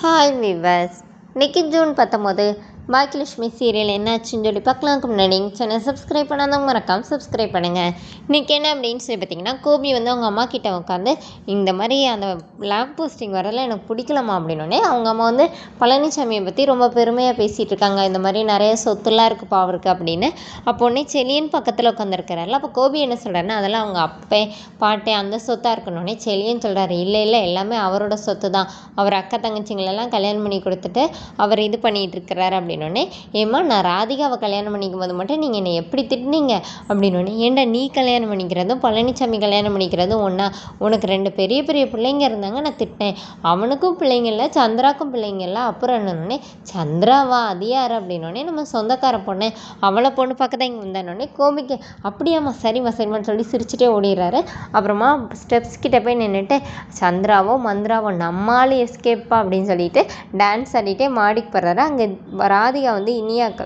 hi viewers இன்னைக்கு June பத்தொம்போது Baakiyalakshmi serial என்னாச்சுன்னு சொல்லி பார்க்கலாம்க்கு முன்னாடி சேனல் சப்ஸ்கிரைப் பண்ணாதவங்க மறக்காம சப்ஸ்கிரைப் பண்ணுங்கள் இன்றைக்கி என்ன அப்படின்னு சொல்லி பார்த்தீங்கன்னா கோபி வந்து அவங்க அம்மா கிட்ட உட்காந்து இந்த மாதிரி அந்த லேப் போஸ்டிங் வரல எனக்கு பிடிக்கலம்மா அப்படின்னோடனே அவங்க அம்மா வந்து பழனிசாமியை பற்றி ரொம்ப பெருமையாக பேசிகிட்டு இருக்காங்க இந்த மாதிரி நிறைய சொத்துலாம் இருக்குப்பா அவருக்கு அப்படின்னு அப்போ உடனே செலியன் பக்கத்தில் உட்காந்துருக்கிறாருல அப்போ கோபி என்ன சொல்கிறாருன்னா அதெல்லாம் அவங்க அப்பே பாட்டே அந்த சொத்தாக இருக்கணுன்னே செலியன் சொல்கிறாரு இல்லை இல்லை எல்லாமே அவரோட சொத்து தான் அவர் அக்கா தங்கச்சிங்களெல்லாம் கல்யாணம் பண்ணி கொடுத்துட்டு அவர் இது பண்ணிகிட்டு இருக்கிறாரு அப்படின்னோடனே ஏம்மா நான் ராதிகாவை கல்யாணம் பண்ணிக்கும் போது மட்டும் நீங்கள் என்னை எப்படி திட்டினீங்க அப்படின்னோடனே ஏன்டா நீ கல்யாணம் பண்ணிக்கிறதும் பழனிசாமி கல்யாணம் பண்ணிக்கிறதும் ஒன்றா உனக்கு ரெண்டு பெரிய பெரிய பிள்ளைங்க இருந்தாங்க நான் திட்டினேன் அவனுக்கும் பிள்ளைங்க இல்லை சந்திராக்கும் பிள்ளைங்க இல்லை அப்புறம் என்னன்னே சந்திராவா அது யார் அப்படின்னோடனே நம்ம சொந்தக்கார பொண்ணு அவளை பொண்ணு பார்க்க தான் இங்கே வந்தானோடனே கோபிக்கு அப்படியாம்மா சரிம்மா சரிம்மான்னு சொல்லி சிரிச்சுட்டே ஓடிடுறாரு அப்புறமா ஸ்டெப்ஸ் கிட்ட போய் நின்றுட்டு சந்திராவோ மந்திராவோ நம்மால் எஸ்கேப்பா அப்படின்னு சொல்லிட்டு டான்ஸ் ஆடிட்டே மாடிக்கு போடுறாரு அங்கே ராதிகா வந்து இனியாக்கு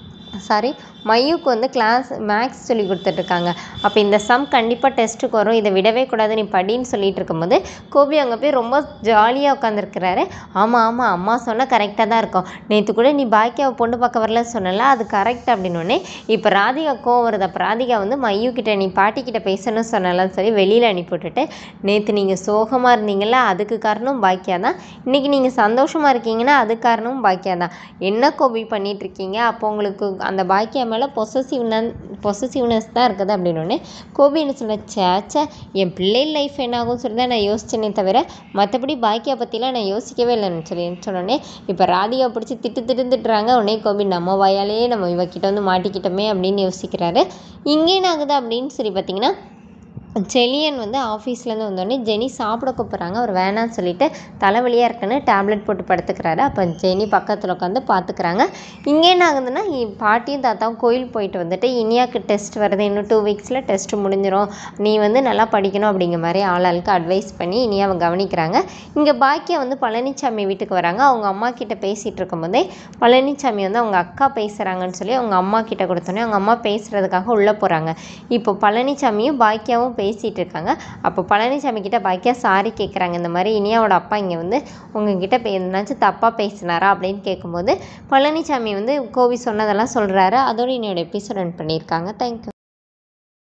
சாரி மையுக்கு வந்து கிளாஸ் மேக்ஸ் சொல்லி கொடுத்துட்ருக்காங்க அப்போ இந்த சம் கண்டிப்பாக டெஸ்ட்டுக்கு வரும் இதை விடவே கூடாது நீ படின்னு சொல்லிட்டு இருக்கும்போது கோபி அங்கே போய் ரொம்ப ஜாலியாக உட்காந்துருக்கிறாரு ஆமாம் ஆமாம் அம்மா சொன்னால் கரெக்டாக தான் இருக்கும் நேற்று கூட நீ பாக்கியாவை பொண்ணு பார்க்க வரல சொன்னல அது கரெக்ட் அப்படின்னோடனே இப்போ ராதிகா கோவம் வருது அப்போ ராதிகா வந்து மையு கிட்ட நீ பாட்டிக்கிட்ட பேசணும்னு சொன்னலான்னு சொல்லி வெளியில் அனுப்பி விட்டுட்டு நேற்று நீங்கள் சோகமாக இருந்தீங்களா அதுக்கு காரணம் பாக்கியா தான் இன்றைக்கி நீங்கள் சந்தோஷமாக இருக்கீங்கன்னா அது காரணமும் பாக்கியா தான் என்ன கோபி பண்ணிட்டு இருக்கீங்க அப்போ உங்களுக்கு அந்த பாக்கியா மேலே பொசசிவ்னஸ் பொசசிவ்னஸ் தான் இருக்குது அப்படின்னோடனே கோபி என்ன சொல்ல சேச்சே என் பிள்ளை லைஃப் என்னாகும் சொல்லி தான் நான் யோசிச்சேனே தவிர மற்றபடி பாக்கியா பற்றிலாம் நான் யோசிக்கவே இல்லைன்னு சொல்லி சொன்னோடனே இப்போ ராதிகா பிடிச்சி திட்டு திட்டு திட்டுறாங்க உடனே கோபி நம்ம வாயாலே நம்ம இவக்கிட்ட வந்து மாட்டிக்கிட்டோமே அப்படின்னு யோசிக்கிறாரு இங்கே என்ன ஆகுது அப்படின்னு சொல்லி பார்த்தீங்கன்னா செலியன் வந்து ஆஃபீஸ்லேருந்து வந்தோடனே ஜெனி சாப்பிட கூப்பிட்றாங்க அவர் வேணான்னு சொல்லிட்டு தலைவலியாக இருக்குன்னு டேப்லெட் போட்டு படுத்துக்கிறாரு அப்போ ஜெனி பக்கத்தில் உட்காந்து பார்த்துக்கிறாங்க இங்கே என்ன ஆகுதுன்னா இ- பாட்டியும் தாத்தாவும் கோயில் போயிட்டு வந்துட்டு இனியாக்கு டெஸ்ட் வருது இன்னும் டூ வீக்ஸில் டெஸ்ட் முடிஞ்சிடும் நீ வந்து நல்லா படிக்கணும் அப்படிங்கிற மாதிரி ஆளாளுக்கு அட்வைஸ் பண்ணி இனியாவை கவனிக்கிறாங்க இங்கே பாக்கியா வந்து பழனிசாமி வீட்டுக்கு வராங்க அவங்க அம்மா கிட்ட பேசிகிட்டு இருக்கும்போதே பழனிசாமி வந்து அவங்க அக்கா பேசுகிறாங்கன்னு சொல்லி அவங்க அம்மா கிட்ட கொடுத்தோன்னே அவங்க அம்மா பேசுகிறதுக்காக உள்ளே போகிறாங்க இப்போ பழனிசாமியும் பாக்கியாவும் பேசிகிட்டு இருக்காங்க அப்போ பழனிசாமி கிட்ட பாக்கியா சாரி கேட்குறாங்க இந்த மாதிரி இனியாவோட அப்பா இங்கே வந்து உங்ககிட்ட பே எதுனாச்சும் தப்பாக பேசினாரா அப்படின்னு கேட்கும்போது பழனிசாமி வந்து கோவி சொன்னதெல்லாம் சொல்கிறாரு அதோட என்னோட எபிசோட் ரன் பண்ணியிருக்காங்க தேங்க்யூ